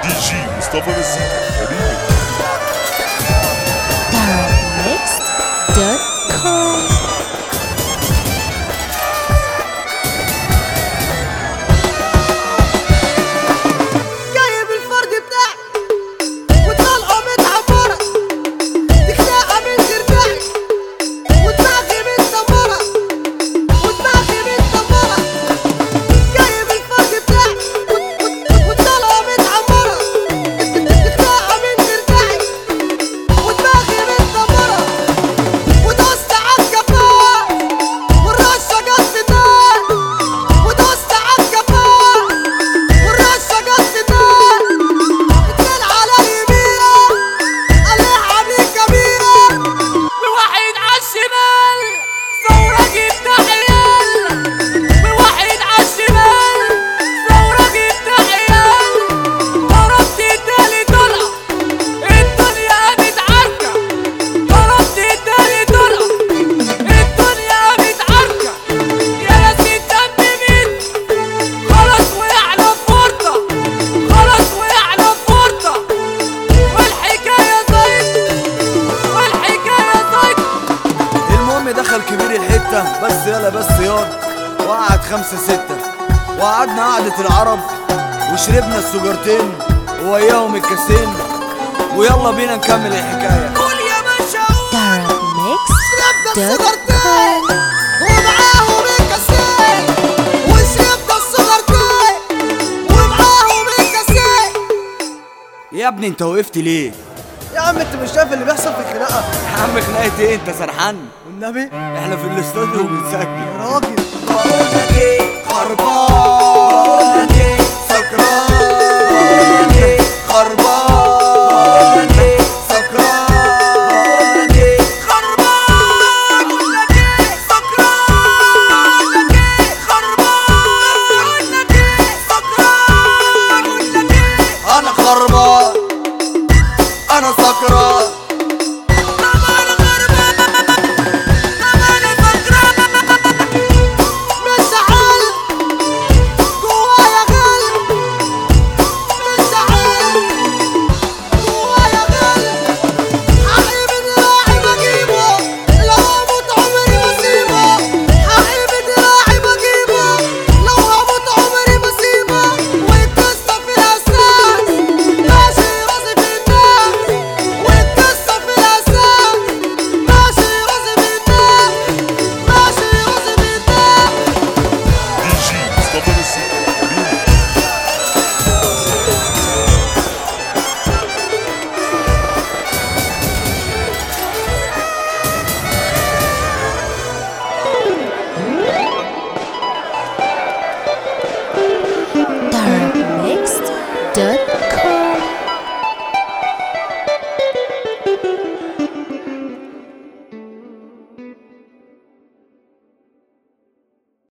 دي جي مصطفى مزيكا ريميكس darkmixed.com جايب الفرد بتاعي وطلقه متعمرة تخلقها من ترجعي ودماغي متدمرة ودماغي متدمرة جايب الفرد بتاعي وطلقه متعمرة تخلقها من ترجعي ودماغي متدمرة ودوست عالكفار والرشة جت في النار ودوست عالكفار والرشة جت في النار اتنين على اليمين قال لي حبيب كبيرة وواحد على الشمال ثورة جبت عيال وواحد على الشمال ثورة جبت عيال ضربت التاني طلع الدنيا قامت عركة ضربت التاني طلع الدنيا قامت عركة يا ناس الدم مين خلاص وقعنا في ورطة خلاص وقعنا في ورطة والحكاية زيت والحكاية زيت المهم دخل كبير الحتة بس يلا بس ياض وقعد خمسة ستة وقعدنا قعدة العرب وشربنا السجارتين ووياهم الكاسين ويلا بينا نكمل الحكاية قول يا باشا قول شربنا darkmixed.com السجارتين ومعاهم الكاسين وشربنا السجارتين ومعاهم الكاسين يا ابني انت وقفت ليه؟ يا عم انت مش شايف اللي بيحصل في الخناقه يا عم خناقة ايه انت سرحان؟ والنبي احنا في الاستوديو وبنسجل يا راجل بقولك ايه خربان بقولك ايه